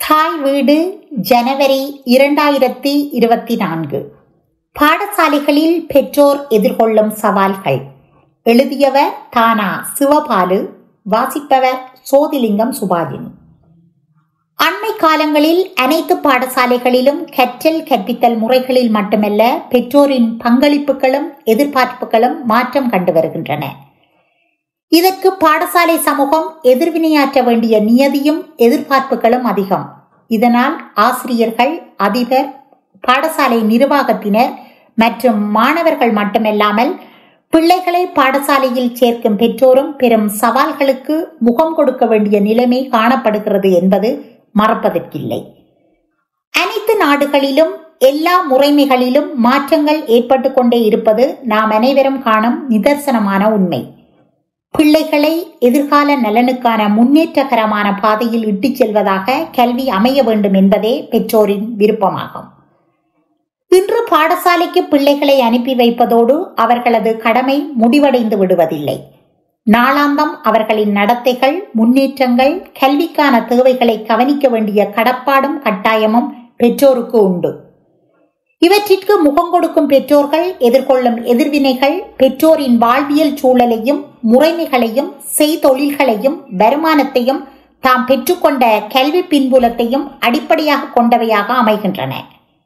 தாய் வீடு ஜனவரி இரண்டாயிரத்தி இருபத்தி நான்கு பாடசாலைகளில் பெற்றோர் எதிர்கொள்ளும் சவால்கள் எழுதியவர் தானா சிவபாலு வாசிப்பவர் சோதிலிங்கம் சுபாஜினி அண்மை காலங்களில் அனைத்து பாடசாலைகளிலும் கற்றல் கற்பித்தல் முறைகளில் மட்டுமல்ல பெற்றோரின் பங்களிப்புகளும் எதிர்பார்ப்புகளும் மாற்றம் கண்டு வருகின்றன இதற்கு பாடசாலை சமூகம் எதிர்வினையாற்ற வேண்டிய நியதியும் எதிர்பார்ப்புகளும் அதிகம் இதனால் ஆசிரியர்கள் அதிபர் பாடசாலை நிர்வாகத்தினர் மற்றும் மாணவர்கள் மட்டுமல்லாமல் பிள்ளைகளை பாடசாலையில் சேர்க்கும் பெற்றோரும் பெரும் சவால்களுக்கு முகம் கொடுக்க வேண்டிய நிலைமை காணப்படுகிறது என்பது மறப்பதற்கில்லை அனைத்து நாடுகளிலும் எல்லா முறைமைகளிலும் மாற்றங்கள் ஏற்பட்டு கொண்டே இருப்பது நாம் அனைவரும் காணும் நிதர்சனமான உண்மை பிள்ளைகளை எதிர்கால நலனுக்கான முன்னேற்றகரமான பாதையில் இட்டுச் செல்வதாக கல்வி அமைய வேண்டும் என்பதே பெற்றோரின் விருப்பமாகும் இன்று பாடசாலைக்கு பிள்ளைகளை அனுப்பி வைப்பதோடு அவர்களது கடமை முடிவடைந்து விடுவதில்லை நாளாந்தம் அவர்களின் நடத்தைகள் முன்னேற்றங்கள் கல்விக்கான தேவைகளை கவனிக்க வேண்டிய கடப்பாடும் கட்டாயமும் பெற்றோருக்கு உண்டு இவற்றிற்கு முகம் கொடுக்கும் பெற்றோர்கள் எதிர்கொள்ளும் எதிர்வினைகள் பெற்றோரின் வாழ்வியல் சூழலையும் முறைமைகளையும் செய்தொழில்களையும் வருமானத்தையும் தாம் பெற்றுக்கொண்ட கல்வி பின்புலத்தையும் அடிப்படையாக கொண்டவையாக அமைகின்றன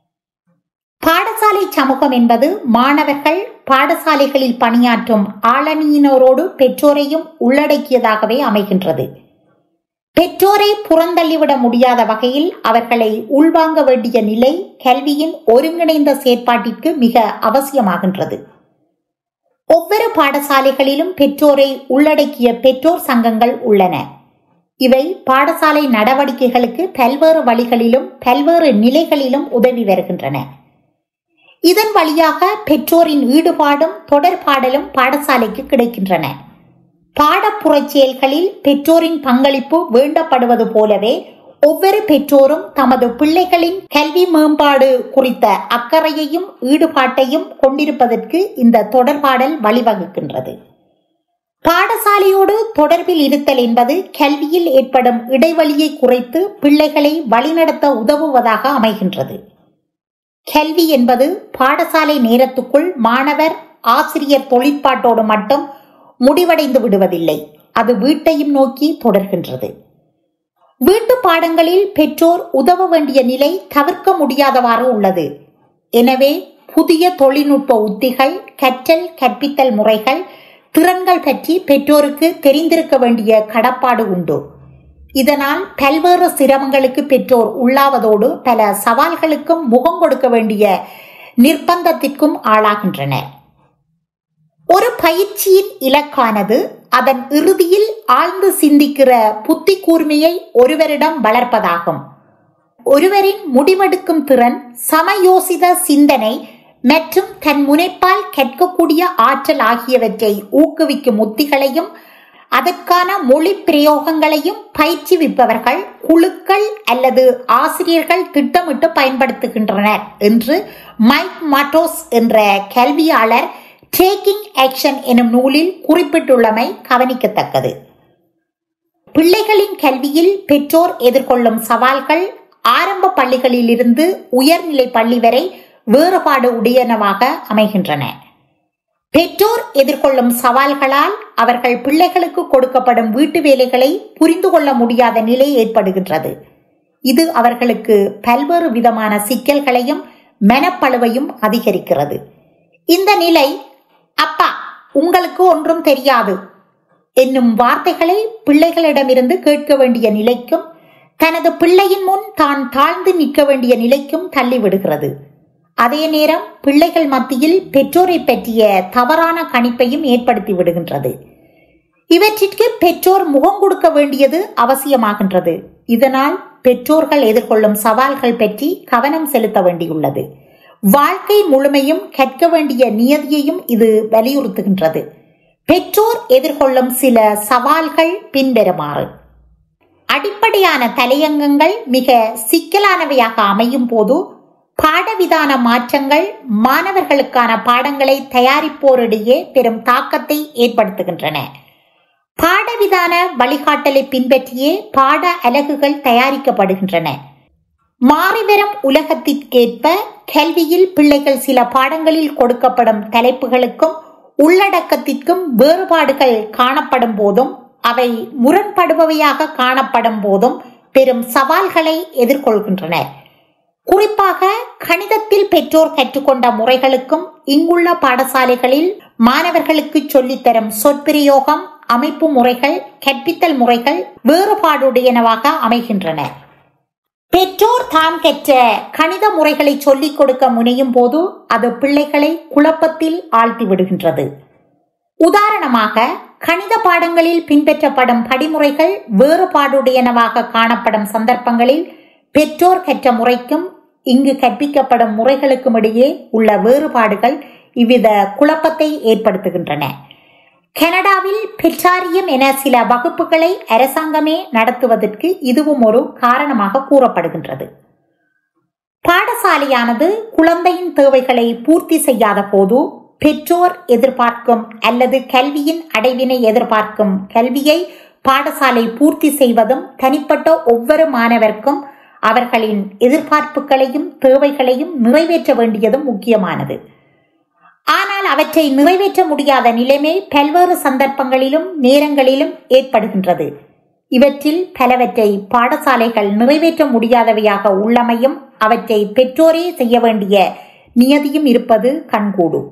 பாடசாலை சமூகம் என்பது மாணவர்கள் பாடசாலைகளில் பணியாற்றும் ஆளணியினரோடு பெற்றோரையும் உள்ளடக்கியதாகவே அமைகின்றது பெற்றோரை புறந்தள்ளிவிட முடியாத வகையில் அவர்களை உள்வாங்க வேண்டிய நிலை கல்வியின் ஒருங்கிணைந்த செயற்பாட்டிற்கு மிக அவசியமாகின்றது ஒவ்வொரு பாடசாலைகளிலும் பெற்றோரை உள்ளடக்கிய பெற்றோர் சங்கங்கள் உள்ளன இவை பாடசாலை நடவடிக்கைகளுக்கு பல்வேறு வழிகளிலும் பல்வேறு நிலைகளிலும் உதவி வருகின்றன இதன் வழியாக பெற்றோரின் ஈடுபாடும் தொடர்பாடலும் பாடசாலைக்கு கிடைக்கின்றன பாடப்புறச் செயல்களில் பெற்றோரின் பங்களிப்பு வேண்டப்படுவது போலவே ஒவ்வொரு பெற்றோரும் தமது பிள்ளைகளின் கல்வி மேம்பாடு குறித்த அக்கறையையும் ஈடுபாட்டையும் கொண்டிருப்பதற்கு இந்த தொடர்பாடல் வழிவகுக்கின்றது பாடசாலையோடு தொடர்பில் இருத்தல் என்பது கல்வியில் ஏற்படும் இடைவெளியை குறைத்து பிள்ளைகளை வழிநடத்த உதவுவதாக அமைகின்றது கல்வி என்பது பாடசாலை நேரத்துக்குள் மாணவர் ஆசிரியர் தொழிற்பாட்டோடு மட்டும் முடிவடைந்து விடுவதில்லை அது வீட்டையும் நோக்கி தொடர்கின்றது வீட்டு பாடங்களில் பெற்றோர் உதவ வேண்டிய நிலை தவிர்க்க முடியாதவாறு உள்ளது எனவே புதிய தொழில்நுட்ப உத்திகள் கற்றல் கற்பித்தல் முறைகள் திறன்கள் பற்றி பெற்றோருக்கு தெரிந்திருக்க வேண்டிய கடப்பாடு உண்டு இதனால் பல்வேறு சிரமங்களுக்கு பெற்றோர் உள்ளாவதோடு பல சவால்களுக்கும் முகம் கொடுக்க வேண்டிய நிர்பந்தத்திற்கும் ஆளாகின்றனர் ஒரு பயிற்சியின் இலக்கானது அதன் இறுதியில் ஆழ்ந்து சிந்திக்கிற புத்தி கூர்மையை ஒருவரிடம் வளர்ப்பதாகும் ஒருவரின் முடிவெடுக்கும் திறன் சமயோசித சிந்தனை மற்றும் தன் முனைப்பால் கற்கக்கூடிய ஆற்றல் ஆகியவற்றை ஊக்குவிக்கும் உத்திகளையும் அதற்கான மொழி பிரயோகங்களையும் பயிற்றுவிப்பவர்கள் குழுக்கள் அல்லது ஆசிரியர்கள் திட்டமிட்டு பயன்படுத்துகின்றனர் என்று மைக் மாட்டோஸ் என்ற கல்வியாளர் டேக்கிங் ஆக்ஷன் எனும் நூலில் குறிப்பிட்டுள்ளமை கவனிக்கத்தக்கது பிள்ளைகளின் கல்வியில் பெற்றோர் எதிர்கொள்ளும் சவால்கள் ஆரம்ப பள்ளிகளிலிருந்து உயர்நிலை பள்ளி வரை வேறுபாடு உடையனவாக அமைகின்றன பெற்றோர் எதிர்கொள்ளும் சவால்களால் அவர்கள் பிள்ளைகளுக்கு கொடுக்கப்படும் வீட்டு வேலைகளை புரிந்து கொள்ள முடியாத நிலை ஏற்படுகின்றது இது அவர்களுக்கு பல்வேறு விதமான சிக்கல்களையும் மனப்பழுவையும் அதிகரிக்கிறது இந்த நிலை அப்பா உங்களுக்கு ஒன்றும் தெரியாது என்னும் வார்த்தைகளை பிள்ளைகளிடமிருந்து கேட்க வேண்டிய நிலைக்கும் தனது பிள்ளையின் முன் தான் தாழ்ந்து நிற்க வேண்டிய நிலைக்கும் தள்ளிவிடுகிறது அதே நேரம் பிள்ளைகள் மத்தியில் பெற்றோரை பற்றிய தவறான கணிப்பையும் ஏற்படுத்தி விடுகின்றது இவற்றிற்கு பெற்றோர் முகம் கொடுக்க வேண்டியது அவசியமாகின்றது இதனால் பெற்றோர்கள் எதிர்கொள்ளும் சவால்கள் பற்றி கவனம் செலுத்த வேண்டியுள்ளது வாழ்க்கை முழுமையும் கற்க வேண்டிய நியதியையும் இது வலியுறுத்துகின்றது பெற்றோர் எதிர்கொள்ளும் சில சவால்கள் பின்வருமாறு அடிப்படையான தலையங்கங்கள் மிக சிக்கலானவையாக அமையும் போது பாடவிதான மாற்றங்கள் மாணவர்களுக்கான பாடங்களை தயாரிப்போரிடையே பெரும் தாக்கத்தை ஏற்படுத்துகின்றன பாடவிதான வழிகாட்டலை பின்பற்றியே பாட அலகுகள் தயாரிக்கப்படுகின்றன மாறிவரும் உலகத்திற்கேற்ப கல்வியில் பிள்ளைகள் சில பாடங்களில் கொடுக்கப்படும் தலைப்புகளுக்கும் உள்ளடக்கத்திற்கும் வேறுபாடுகள் காணப்படும் போதும் அவை முரண்படுபவையாக காணப்படும் போதும் பெரும் சவால்களை எதிர்கொள்கின்றனர் குறிப்பாக கணிதத்தில் பெற்றோர் கற்றுக்கொண்ட முறைகளுக்கும் இங்குள்ள பாடசாலைகளில் மாணவர்களுக்கு சொல்லித்தரும் சொற்பிரயோகம் அமைப்பு முறைகள் கற்பித்தல் முறைகள் வேறுபாடுடையனவாக அமைகின்றன பெற்றோர் தாம் கற்ற கணித முறைகளை சொல்லிக் கொடுக்க முனையும் போது அது பிள்ளைகளை குழப்பத்தில் ஆழ்த்தி விடுகின்றது உதாரணமாக கணித பாடங்களில் பின்பற்றப்படும் படிமுறைகள் வேறுபாடுடையனவாக காணப்படும் சந்தர்ப்பங்களில் பெற்றோர் கற்ற முறைக்கும் இங்கு கற்பிக்கப்படும் முறைகளுக்கும் இடையே உள்ள வேறுபாடுகள் இவ்வித குழப்பத்தை ஏற்படுத்துகின்றன கனடாவில் பெற்றாரியம் என சில வகுப்புகளை அரசாங்கமே நடத்துவதற்கு இதுவும் ஒரு காரணமாக கூறப்படுகின்றது பாடசாலையானது குழந்தையின் தேவைகளை பூர்த்தி செய்யாத போது பெற்றோர் எதிர்பார்க்கும் அல்லது கல்வியின் அடைவினை எதிர்பார்க்கும் கல்வியை பாடசாலை பூர்த்தி செய்வதும் தனிப்பட்ட ஒவ்வொரு மாணவர்க்கும் அவர்களின் எதிர்பார்ப்புகளையும் தேவைகளையும் நிறைவேற்ற வேண்டியதும் முக்கியமானது ஆனால் அவற்றை நிறைவேற்ற முடியாத நிலைமை பல்வேறு சந்தர்ப்பங்களிலும் நேரங்களிலும் ஏற்படுகின்றது இவற்றில் பலவற்றை பாடசாலைகள் நிறைவேற்ற முடியாதவையாக உள்ளமையும் அவற்றை பெற்றோரே செய்ய வேண்டிய நியதியும் இருப்பது கண்கூடும்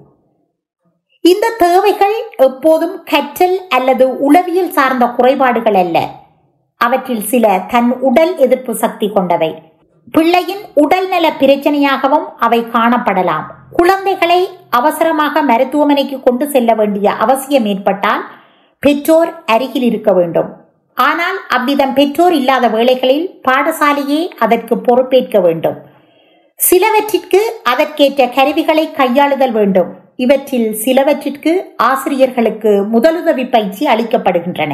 இந்த தேவைகள் எப்போதும் கற்றல் அல்லது உளவியல் சார்ந்த குறைபாடுகள் அல்ல அவற்றில் சில தன் உடல் எதிர்ப்பு சக்தி கொண்டவை பிள்ளையின் உடல்நல பிரச்சனையாகவும் அவை காணப்படலாம் குழந்தைகளை அவசரமாக மருத்துவமனைக்கு கொண்டு செல்ல வேண்டிய அவசியம் ஏற்பட்டால் பெற்றோர் அருகில் இருக்க வேண்டும் ஆனால் அவ்விதம் பெற்றோர் இல்லாத வேளைகளில் பாடசாலையே அதற்கு பொறுப்பேற்க வேண்டும் சிலவற்றிற்கு அதற்கேற்ற கருவிகளை கையாளுதல் வேண்டும் இவற்றில் சிலவற்றிற்கு ஆசிரியர்களுக்கு முதலுதவி பயிற்சி அளிக்கப்படுகின்றன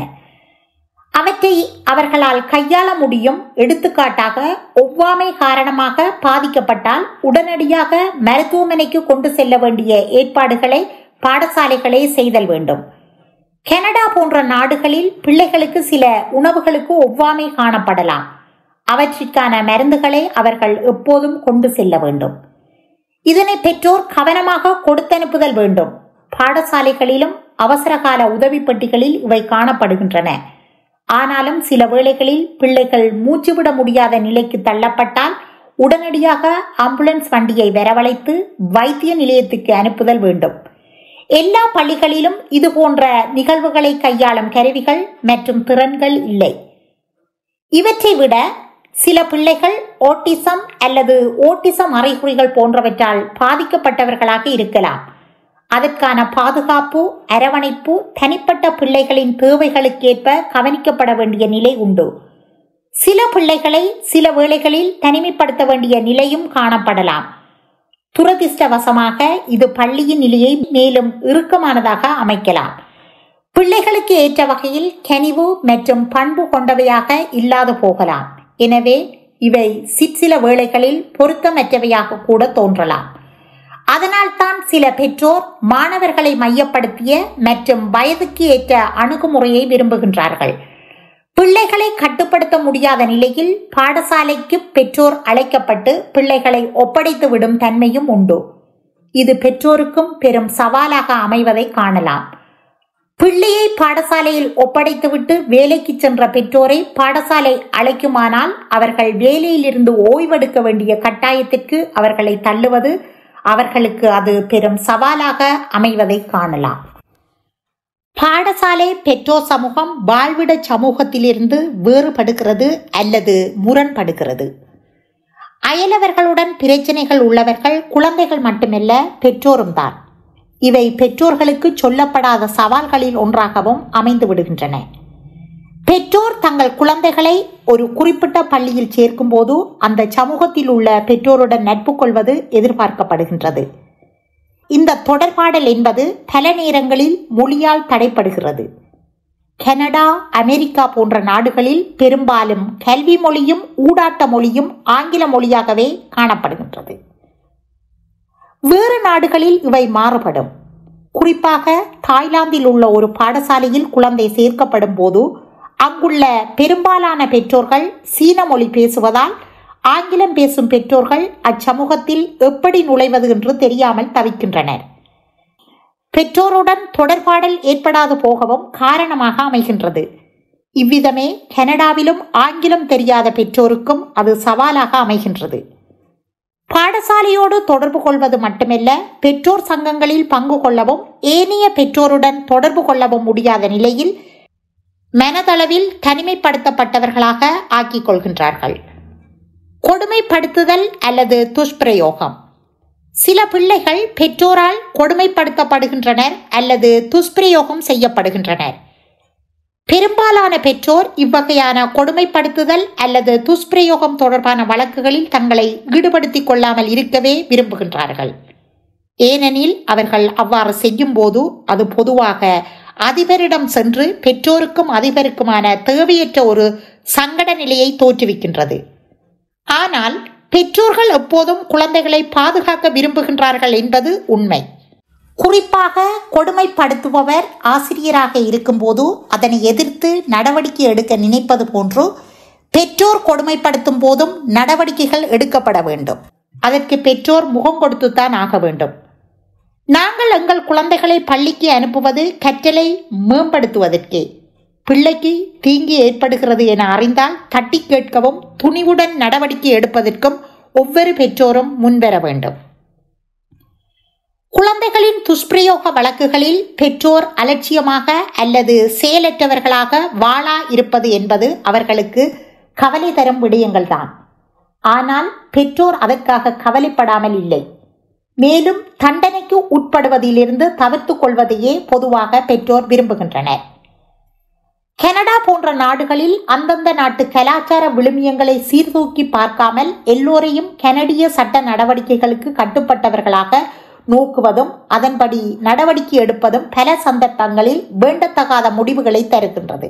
அவற்றை அவர்களால் கையாள முடியும் எடுத்துக்காட்டாக ஒவ்வாமை காரணமாக பாதிக்கப்பட்டால் உடனடியாக மருத்துவமனைக்கு கொண்டு செல்ல வேண்டிய ஏற்பாடுகளை பாடசாலைகளே செய்தல் வேண்டும் கனடா போன்ற நாடுகளில் பிள்ளைகளுக்கு சில உணவுகளுக்கு ஒவ்வாமை காணப்படலாம் அவற்றிற்கான மருந்துகளை அவர்கள் எப்போதும் கொண்டு செல்ல வேண்டும் இதனை பெற்றோர் கவனமாக கொடுத்தனுப்புதல் வேண்டும் பாடசாலைகளிலும் அவசரகால உதவி பெட்டிகளில் இவை காணப்படுகின்றன ஆனாலும் சில வேளைகளில் பிள்ளைகள் மூச்சுவிட முடியாத நிலைக்கு தள்ளப்பட்டால் உடனடியாக ஆம்புலன்ஸ் வண்டியை வரவழைத்து வைத்திய நிலையத்துக்கு அனுப்புதல் வேண்டும் எல்லா பள்ளிகளிலும் இது போன்ற நிகழ்வுகளை கையாளும் கருவிகள் மற்றும் திறன்கள் இல்லை இவற்றை விட சில பிள்ளைகள் ஓட்டிசம் அல்லது ஓட்டிசம் அறிகுறிகள் போன்றவற்றால் பாதிக்கப்பட்டவர்களாக இருக்கலாம் அதற்கான பாதுகாப்பு அரவணைப்பு தனிப்பட்ட பிள்ளைகளின் தேவைகளுக்கேற்ப கவனிக்கப்பட வேண்டிய நிலை உண்டு சில பிள்ளைகளை சில வேளைகளில் தனிமைப்படுத்த வேண்டிய நிலையும் காணப்படலாம் துரதிர்ஷ்டவசமாக இது பள்ளியின் நிலையை மேலும் இறுக்கமானதாக அமைக்கலாம் பிள்ளைகளுக்கு ஏற்ற வகையில் கனிவு மற்றும் பண்பு கொண்டவையாக இல்லாது போகலாம் எனவே இவை சிற்சில வேளைகளில் பொருத்தமற்றவையாக கூட தோன்றலாம் அதனால்தான் சில பெற்றோர் மாணவர்களை மையப்படுத்திய மற்றும் வயதுக்கு ஏற்ற அணுகுமுறையை விரும்புகின்றார்கள் பிள்ளைகளை கட்டுப்படுத்த முடியாத நிலையில் பாடசாலைக்கு பெற்றோர் அழைக்கப்பட்டு பிள்ளைகளை ஒப்படைத்து விடும் தன்மையும் உண்டு இது பெற்றோருக்கும் பெரும் சவாலாக அமைவதை காணலாம் பிள்ளையை பாடசாலையில் ஒப்படைத்துவிட்டு வேலைக்கு சென்ற பெற்றோரை பாடசாலை அழைக்குமானால் அவர்கள் வேலையிலிருந்து ஓய்வெடுக்க வேண்டிய கட்டாயத்திற்கு அவர்களை தள்ளுவது அவர்களுக்கு அது பெரும் சவாலாக அமைவதை காணலாம் பாடசாலை பெற்றோர் சமூகம் வாழ்விட சமூகத்திலிருந்து வேறுபடுகிறது அல்லது முரண்படுகிறது அயலவர்களுடன் பிரச்சனைகள் உள்ளவர்கள் குழந்தைகள் மட்டுமல்ல பெற்றோரும் தான் இவை பெற்றோர்களுக்கு சொல்லப்படாத சவால்களில் ஒன்றாகவும் அமைந்து விடுகின்றன பெற்றோர் தங்கள் குழந்தைகளை ஒரு குறிப்பிட்ட பள்ளியில் சேர்க்கும்போது அந்த சமூகத்தில் உள்ள பெற்றோருடன் நட்பு கொள்வது எதிர்பார்க்கப்படுகின்றது இந்த தொடர்பாடல் என்பது பல நேரங்களில் மொழியால் தடைப்படுகிறது கனடா அமெரிக்கா போன்ற நாடுகளில் பெரும்பாலும் கல்வி மொழியும் ஊடாட்ட மொழியும் ஆங்கில மொழியாகவே காணப்படுகின்றது வேறு நாடுகளில் இவை மாறுபடும் குறிப்பாக தாய்லாந்தில் உள்ள ஒரு பாடசாலையில் குழந்தை சேர்க்கப்படும் போது அங்குள்ள பெரும்பாலான பெற்றோர்கள் சீன மொழி பேசுவதால் ஆங்கிலம் பேசும் பெற்றோர்கள் அச்சமூகத்தில் எப்படி நுழைவது என்று தெரியாமல் தவிக்கின்றனர் பெற்றோருடன் தொடர்பாடல் ஏற்படாது போகவும் காரணமாக அமைகின்றது இவ்விதமே கனடாவிலும் ஆங்கிலம் தெரியாத பெற்றோருக்கும் அது சவாலாக அமைகின்றது பாடசாலையோடு தொடர்பு கொள்வது மட்டுமல்ல பெற்றோர் சங்கங்களில் பங்கு கொள்ளவும் ஏனைய பெற்றோருடன் தொடர்பு கொள்ளவும் முடியாத நிலையில் மனதளவில் தனிமைப்படுத்தப்பட்டவர்களாக ஆக்கிக் கொள்கின்றார்கள் கொடுமைப்படுத்துதல் அல்லது துஷ்பிரயோகம் சில பிள்ளைகள் பெற்றோரால் கொடுமைப்படுத்தப்படுகின்றனர் அல்லது துஷ்பிரயோகம் செய்யப்படுகின்றனர் பெரும்பாலான பெற்றோர் இவ்வகையான கொடுமைப்படுத்துதல் அல்லது துஷ்பிரயோகம் தொடர்பான வழக்குகளில் தங்களை ஈடுபடுத்திக் கொள்ளாமல் இருக்கவே விரும்புகின்றார்கள் ஏனெனில் அவர்கள் அவ்வாறு செய்யும் போது அது பொதுவாக அதிபரிடம் சென்று பெற்றோருக்கும் அதிபருக்குமான தேவையற்ற ஒரு சங்கட நிலையை தோற்றுவிக்கின்றது ஆனால் பெற்றோர்கள் எப்போதும் குழந்தைகளை பாதுகாக்க விரும்புகின்றார்கள் என்பது உண்மை குறிப்பாக கொடுமைப்படுத்துபவர் ஆசிரியராக இருக்கும்போது அதனை எதிர்த்து நடவடிக்கை எடுக்க நினைப்பது போன்று பெற்றோர் கொடுமைப்படுத்தும் போதும் நடவடிக்கைகள் எடுக்கப்பட வேண்டும் அதற்கு பெற்றோர் முகம் கொடுத்துத்தான் ஆக வேண்டும் நாங்கள் எங்கள் குழந்தைகளை பள்ளிக்கு அனுப்புவது கற்றலை மேம்படுத்துவதற்கே பிள்ளைக்கு தீங்கு ஏற்படுகிறது என அறிந்தால் தட்டி கேட்கவும் துணிவுடன் நடவடிக்கை எடுப்பதற்கும் ஒவ்வொரு பெற்றோரும் முன்வர வேண்டும் குழந்தைகளின் துஷ்பிரயோக வழக்குகளில் பெற்றோர் அலட்சியமாக அல்லது செயலற்றவர்களாக வாழா இருப்பது என்பது அவர்களுக்கு கவலை தரும் விடயங்கள்தான் ஆனால் பெற்றோர் அதற்காக கவலைப்படாமல் இல்லை மேலும் தண்டனைக்கு உட்படுவதிலிருந்து தவிர்த்து கொள்வதையே பொதுவாக பெற்றோர் விரும்புகின்றனர் கனடா போன்ற நாடுகளில் அந்தந்த நாட்டு கலாச்சார விழுமியங்களை சீர்தூக்கி பார்க்காமல் எல்லோரையும் கனடிய சட்ட நடவடிக்கைகளுக்கு கட்டுப்பட்டவர்களாக நோக்குவதும் அதன்படி நடவடிக்கை எடுப்பதும் பல சந்தர்ப்பங்களில் வேண்டத்தகாத முடிவுகளை தருகின்றது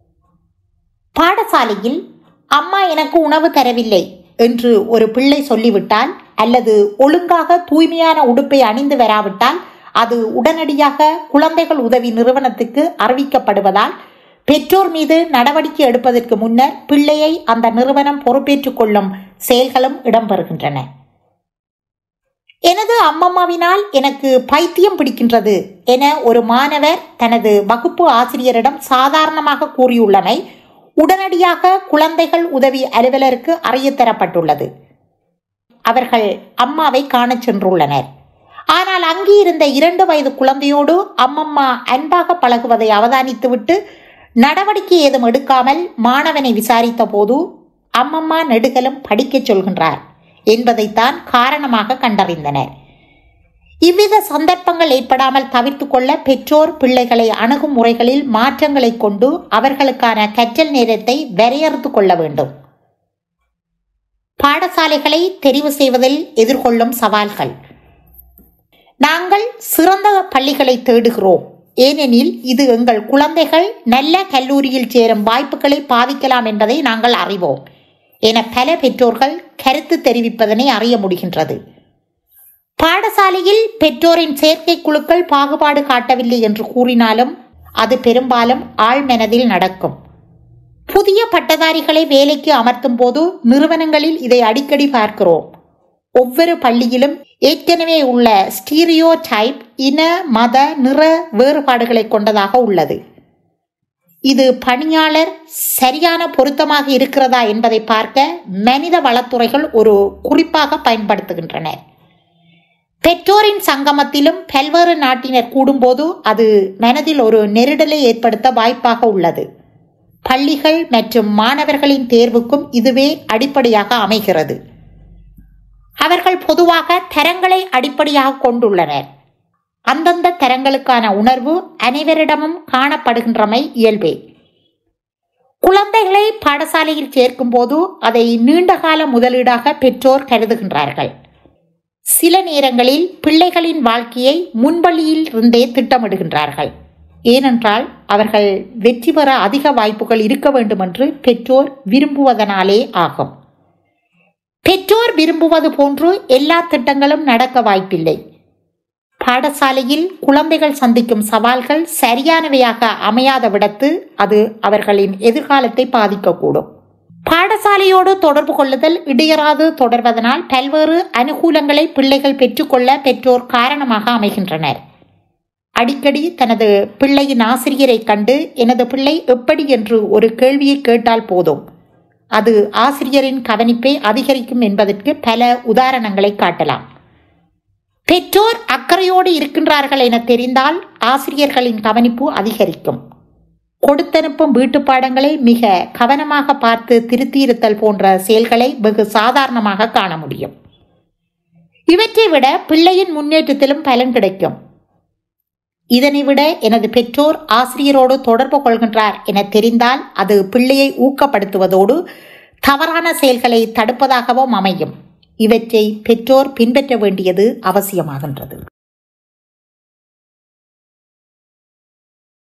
பாடசாலையில் அம்மா எனக்கு உணவு தரவில்லை என்று ஒரு பிள்ளை சொல்லிவிட்டால் அல்லது ஒழுங்காக தூய்மையான உடுப்பை அணிந்து வராவிட்டால் அது உடனடியாக குழந்தைகள் உதவி நிறுவனத்துக்கு அறிவிக்கப்படுவதால் பெற்றோர் மீது நடவடிக்கை எடுப்பதற்கு முன்னர் பிள்ளையை அந்த நிறுவனம் பொறுப்பேற்றுக் கொள்ளும் செயல்களும் இடம்பெறுகின்றன எனது அம்மம்மாவினால் எனக்கு பைத்தியம் பிடிக்கின்றது என ஒரு மாணவர் தனது வகுப்பு ஆசிரியரிடம் சாதாரணமாக கூறியுள்ளமை உடனடியாக குழந்தைகள் உதவி அலுவலருக்கு அறியத்தரப்பட்டுள்ளது அவர்கள் அம்மாவை காணச் சென்றுள்ளனர் ஆனால் அங்கே இருந்த இரண்டு வயது குழந்தையோடு அம்மம்மா அன்பாக பழகுவதை அவதானித்துவிட்டு நடவடிக்கை ஏதும் எடுக்காமல் மாணவனை விசாரித்த போது அம்மம்மா நெடுகலும் படிக்கச் சொல்கின்றார் என்பதைத்தான் காரணமாக கண்டறிந்தனர் இவ்வித சந்தர்ப்பங்கள் ஏற்படாமல் தவிர்த்து கொள்ள பெற்றோர் பிள்ளைகளை அணுகும் முறைகளில் மாற்றங்களை கொண்டு அவர்களுக்கான கற்றல் நேரத்தை வரையறுத்து கொள்ள வேண்டும் பாடசாலைகளை தெரிவு செய்வதில் எதிர்கொள்ளும் சவால்கள் நாங்கள் சிறந்த பள்ளிகளை தேடுகிறோம் ஏனெனில் இது எங்கள் குழந்தைகள் நல்ல கல்லூரியில் சேரும் வாய்ப்புகளை பாதிக்கலாம் என்பதை நாங்கள் அறிவோம் என பல பெற்றோர்கள் கருத்து தெரிவிப்பதனை அறிய முடிகின்றது பாடசாலையில் பெற்றோரின் செயற்கை குழுக்கள் பாகுபாடு காட்டவில்லை என்று கூறினாலும் அது பெரும்பாலும் ஆழ்மனதில் நடக்கும் புதிய பட்டதாரிகளை வேலைக்கு அமர்த்தும் போது நிறுவனங்களில் இதை அடிக்கடி பார்க்கிறோம் ஒவ்வொரு பள்ளியிலும் ஏற்கனவே உள்ள ஸ்டீரியோ டைப் இன மத நிற வேறுபாடுகளை கொண்டதாக உள்ளது இது பணியாளர் சரியான பொருத்தமாக இருக்கிறதா என்பதை பார்க்க மனித வளத்துறைகள் ஒரு குறிப்பாக பயன்படுத்துகின்றன பெற்றோரின் சங்கமத்திலும் பல்வேறு நாட்டினர் கூடும்போது அது மனதில் ஒரு நெருடலை ஏற்படுத்த வாய்ப்பாக உள்ளது பள்ளிகள் மற்றும் மாணவர்களின் தேர்வுக்கும் இதுவே அடிப்படையாக அமைகிறது அவர்கள் பொதுவாக தரங்களை அடிப்படையாக கொண்டுள்ளனர் அந்தந்த தரங்களுக்கான உணர்வு அனைவரிடமும் காணப்படுகின்றமை இயல்பே குழந்தைகளை பாடசாலையில் சேர்க்கும் போது அதை நீண்டகால முதலீடாக பெற்றோர் கருதுகின்றார்கள் சில நேரங்களில் பிள்ளைகளின் வாழ்க்கையை முன்பள்ளியில் இருந்தே திட்டமிடுகின்றார்கள் ஏனென்றால் அவர்கள் வெற்றி பெற அதிக வாய்ப்புகள் இருக்க வேண்டும் என்று பெற்றோர் விரும்புவதனாலே ஆகும் பெற்றோர் விரும்புவது போன்று எல்லா திட்டங்களும் நடக்க வாய்ப்பில்லை பாடசாலையில் குழந்தைகள் சந்திக்கும் சவால்கள் சரியானவையாக அமையாத விடத்து அது அவர்களின் எதிர்காலத்தை பாதிக்கக்கூடும் பாடசாலையோடு தொடர்பு கொள்ளுதல் இடையறாது தொடர்வதனால் பல்வேறு அனுகூலங்களை பிள்ளைகள் பெற்றுக்கொள்ள பெற்றோர் காரணமாக அமைகின்றனர் அடிக்கடி தனது பிள்ளையின் ஆசிரியரை கண்டு எனது பிள்ளை எப்படி என்று ஒரு கேள்வியை கேட்டால் போதும் அது ஆசிரியரின் கவனிப்பை அதிகரிக்கும் என்பதற்கு பல உதாரணங்களை காட்டலாம் பெற்றோர் அக்கறையோடு இருக்கின்றார்கள் என தெரிந்தால் ஆசிரியர்களின் கவனிப்பு அதிகரிக்கும் கொடுத்தனுப்பும் வீட்டு பாடங்களை மிக கவனமாக பார்த்து திருத்தியிருத்தல் போன்ற செயல்களை வெகு சாதாரணமாக காண முடியும் இவற்றை விட பிள்ளையின் முன்னேற்றத்திலும் பலன் கிடைக்கும் இதனை விட எனது பெற்றோர் ஆசிரியரோடு தொடர்பு கொள்கின்றார் என தெரிந்தால் அது பிள்ளையை ஊக்கப்படுத்துவதோடு தவறான செயல்களை தடுப்பதாகவும் அமையும் இவற்றை பெற்றோர் பின்பற்ற வேண்டியது அவசியமாகின்றது